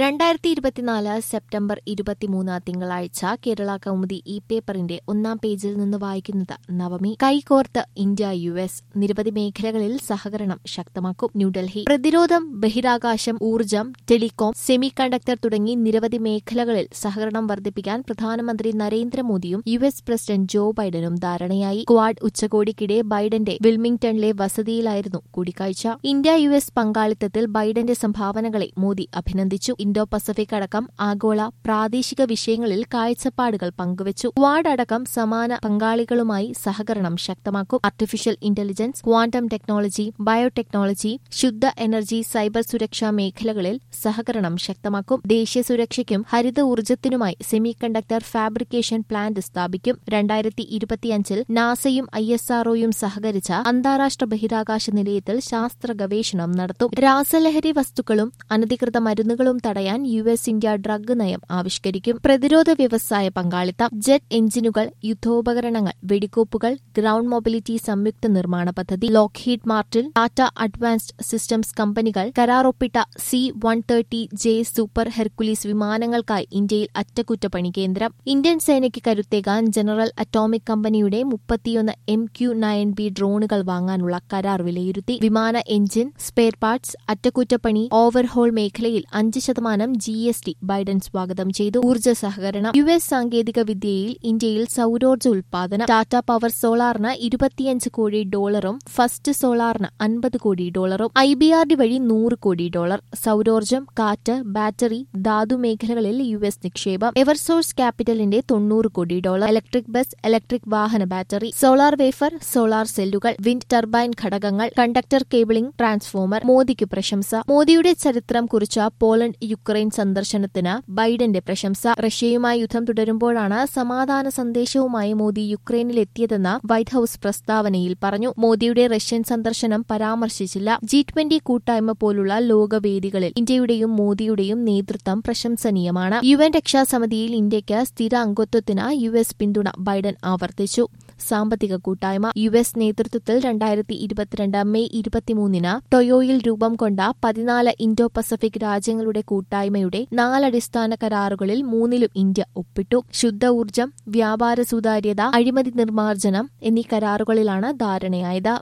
രണ്ടായിരത്തി ഇരുപത്തിനാല് സെപ്റ്റംബർ ഇരുപത്തിമൂന്ന് തിങ്കളാഴ്ച കേരള കൗമുദി ഇ പേപ്പറിന്റെ ഒന്നാം പേജിൽ നിന്ന് വായിക്കുന്നത് നവമി കൈകോർത്ത് ഇന്ത്യ യു എസ് നിരവധി മേഖലകളിൽ സഹകരണം ശക്തമാക്കും ന്യൂഡൽഹി പ്രതിരോധം ബഹിരാകാശം ഊർജ്ജം ടെലികോം സെമി കണ്ടക്ടർ തുടങ്ങി നിരവധി മേഖലകളിൽ സഹകരണം വർദ്ധിപ്പിക്കാൻ പ്രധാനമന്ത്രി നരേന്ദ്രമോദിയും യു എസ് പ്രസിഡന്റ് ജോ ബൈഡനും ധാരണയായി ക്വാഡ് ഉച്ചകോടിക്കിടെ ബൈഡന്റെ വിൽമിംഗ്ടണിലെ വസതിയിലായിരുന്നു കൂടിക്കാഴ്ച ഇന്ത്യ യു എസ് പങ്കാളിത്തത്തിൽ ബൈഡന്റെ സംഭാവനകളെ മോദി അഭിനന്ദിച്ചു ഇന്തോ പസഫിക് അടക്കം ആഗോള പ്രാദേശിക വിഷയങ്ങളിൽ കാഴ്ചപ്പാടുകൾ പങ്കുവച്ചു ക്വാഡ് അടക്കം സമാന പങ്കാളികളുമായി സഹകരണം ശക്തമാക്കും artificial intelligence quantum technology biotechnology ശുദ്ധ എനർജി സൈബർ സുരക്ഷാ മേഖലകളിൽ സഹകരണം ശക്തമാക്കും ദേശീയ സുരക്ഷയ്ക്കും ഹരിത ഊർജ്ജത്തിനുമായി സെമി കണ്ടക്ടർ ഫാബ്രിക്കേഷൻ പ്ലാന്റ് സ്ഥാപിക്കും രണ്ടായിരത്തി ഇരുപത്തിയഞ്ചിൽ നാസയും ഐ എസ് ആർഒയും സഹകരിച്ച അന്താരാഷ്ട്ര ബഹിരാകാശ നിലയത്തിൽ ശാസ്ത്ര ഗവേഷണം നടത്തും രാസലഹരി വസ്തുക്കളും അനധികൃത മരുന്നുകളും തടയാൻ യു എസ് ഇന്ത്യ ഡ്രഗ് നയം ആവിഷ്കരിക്കും പ്രതിരോധ വ്യവസായ പങ്കാളിത്തം ജെറ്റ് എഞ്ചിനുകൾ യുദ്ധോപകരണങ്ങൾ വെടിക്കോപ്പുകൾ ഗ്രൌണ്ട് മൊബിലിറ്റി സംയുക്ത നിർമ്മാണ പദ്ധതി Lockheed Martin Tata advanced systems കമ്പനികൾ കരാറൊപ്പിട്ട C one thirty J super Hercules വിമാനങ്ങൾക്കായി ഇന്ത്യയിൽ അറ്റകുറ്റപ്പണി കേന്ദ്രം ഇന്ത്യൻ സേനയ്ക്ക് കരുത്തേകാൻ ജനറൽ അറ്റോമിക് കമ്പനിയുടെ മുപ്പത്തിയൊന്ന് എം ക്യു നയൻ ബി ഡ്രോണുകൾ വാങ്ങാനുള്ള കരാർ വിലയിരുത്തി വിമാന എഞ്ചിൻ സ്പെയർ പാർട്സ് അറ്റകുറ്റപ്പണി ഓവർഹോൾ മേഖലയിൽ അഞ്ച് ശതമാനം ജി എസ് ടി ബൈഡൻ സ്വാഗതം ചെയ്തു ഊർജ്ജ സഹകരണം യു എസ് സാങ്കേതിക വിദ്യയിൽ ഇന്ത്യയിൽ സൌരോർജ്ജ ഉൽപാദനം ടാറ്റ പവർ സോളാറിന് ഇരുപത്തിയഞ്ച് കോടി ഡോളറും ഫസ്റ്റ് സോളാറിന് അൻപത് കോടി ഡോളറും ഐ ബി ആർ ഡി വഴി നൂറ് കോടി ഡോളർ സൌരോർജ്ജം കാറ്റ് ബാറ്ററി ധാതു മേഖലകളിൽ യു എസ് നിക്ഷേപം എവർസോഴ്സ് ക്യാപിറ്റലിന്റെ തൊണ്ണൂറ് കോടി ഡോളർ ഇലക്ട്രിക് ബസ് ഇലക്ട്രിക് വാഹന ബാറ്ററി സോളാർ വേഫർ സോളാർ സെല്ലുകൾ വിൻഡ് ടർബൈൻ ഘടകങ്ങൾ കണ്ടക്ടർ കേബിളിംഗ് ട്രാൻസ്ഫോമർ മോദിക്ക് പ്രശംസ മോദിയുടെ ചരിത്രം കുറിച്ച പോളണ്ട് യുക്രൈൻ സന്ദർശനത്തിന് ബൈഡന്റെ പ്രശംസ റഷ്യയുമായി യുദ്ധം തുടരുമ്പോഴാണ് സമാധാന സന്ദേശവുമായി മോദി യുക്രൈനിലെത്തിയതെന്ന് വൈറ്റ് ഹൌസ് പ്രസ്താവനയിൽ പറഞ്ഞു മോദിയുടെ റഷ്യൻ സന്ദർശനം പരാമർശിച്ചില്ല ജി ട്വന്റി കൂട്ടായ്മ പോലുള്ള ലോകവേദികളിൽ ഇന്ത്യയുടെയും മോദിയുടെയും നേതൃത്വം പ്രശംസനീയമാണ് യു എൻ രക്ഷാസമിതിയിൽ ഇന്ത്യയ്ക്ക് സ്ഥിര അംഗത്വത്തിന് യു എസ് പിന്തുണ ബൈഡൻ ആവർത്തിച്ചു സാമ്പത്തിക കൂട്ടായ്മ യു എസ് നേതൃത്വത്തിൽ രണ്ടായിരത്തി ഇരുപത്തിരണ്ട് മെയ് ഇരുപത്തിമൂന്നിന് ടൊയോയിൽ രൂപം കൊണ്ട പതിനാല് ഇൻഡോ പസഫിക് രാജ്യങ്ങളുടെ കൂട്ടായ്മയുടെ നാലടിസ്ഥാന കരാറുകളിൽ മൂന്നിലും ഇന്ത്യ ഒപ്പിട്ടു ശുദ്ധ ഊർജ്ജം വ്യാപാര സുതാര്യത അഴിമതി നിർമ്മാർജ്ജനം എന്നീ കരാറുകളിലാണ് ധാരണയായത്